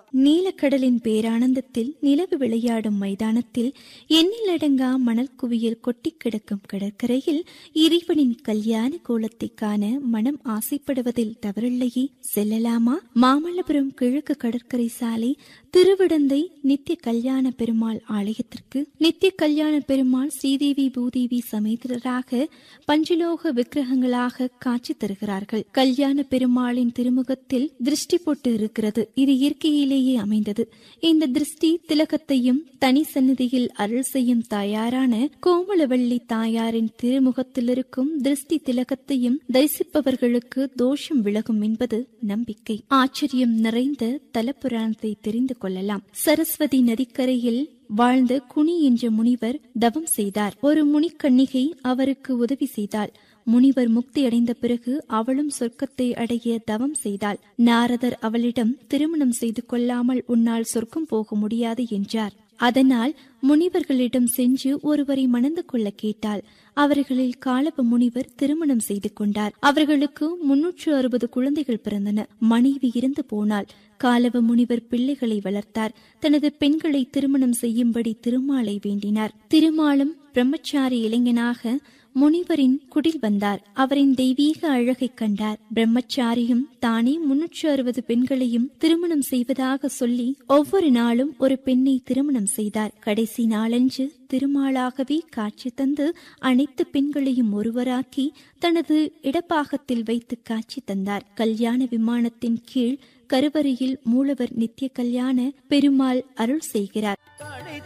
நீலக்கடலின் பேரானந்தத்தில் நிலவு விளையாடும் மைதானத்தில் எண்ணிலடங்கா மணல் குவியல் கொட்டி கிடக்கும் கடற்கரையில் இறைவனின் கல்யாண கோலத்தை காண மனம் ஆசைப்படுவதில் தவறில்லையே செல்லலாமா மாமல்லபுரம் கிழக்கு கடற்கரை சாலை திருவிடந்தை நித்திய கல்யாண பெருமாள் ஆலயத்திற்கு நித்திய கல்யாண பெருமாள் ஸ்ரீதேவி பூதேவி சமேதராக பஞ்சலோக விக்கிரகங்களாக காட்சி தருகிறார்கள் கல்யாண பெருமாளின் திருமுகத்தில் திருஷ்டி போட்டு இருக்கிறது இது இயற்கையிலேயே அமைந்தது இந்த திருஷ்டி திலகத்தையும் தனி சந்நிதியில் அருள் செய்யும் தாயாரான கோமலவள்ளி தாயாரின் திருமுகத்தில் இருக்கும் திருஷ்டி திலகத்தையும் தரிசிப்பவர்களுக்கு தோஷம் விலகும் என்பது நம்பிக்கை ஆச்சரியம் நிறைந்த தலப்புராணத்தை தெரிந்து கொள்ளலாம் சரஸ்வதி நதிக்கரையில் வாழ்ந்த குனி என்ற முனிவர் தவம் செய்தார் ஒரு முனிக்கன்னிகை அவருக்கு உதவி செய்தாள் முனிவர் முக்தி அடைந்த பிறகு அவளும் சொர்க்கத்தை அடைய தவம் செய்தாள் நாரதர் அவளிடம் திருமணம் செய்து கொள்ளாமல் உன்னால் சொர்க்கம் போக முடியாது என்றார் அதனால் முனிவர்களிடம் சென்று ஒருவரை மணந்து கொள்ள கேட்டாள் அவர்களில் காலப முனிவர் திருமணம் செய்து கொண்டார் அவர்களுக்கு முன்னூற்று அறுபது குழந்தைகள் பிறந்தன மனைவி இறந்து போனாள் காலவ முனிவர் பிள்ளைகளை வளர்த்தார் தனது பெண்களை திருமணம் செய்யும்படி திருமாலை வேண்டினார் திருமாலும் பிரம்மச்சாரி இளைஞனாக முனிவரின் குடில் வந்தார் அவரின் தெய்வீக அழகை கண்டார் பிரம்மச்சாரியும் தானே முன்னூற்று அறுபது பெண்களையும் திருமணம் செய்வதாக சொல்லி ஒவ்வொரு நாளும் ஒரு பெண்ணை திருமணம் செய்தார் கடைசி நாளன்று திருமாலாகவே காட்சி தந்து அனைத்து பெண்களையும் ஒருவராக்கி தனது இடப்பாகத்தில் வைத்து காட்சி தந்தார் கல்யாண விமானத்தின் கீழ் கருவறையில் மூலவர் நித்திய கல்யாண பெருமாள் அருள் செய்கிறார்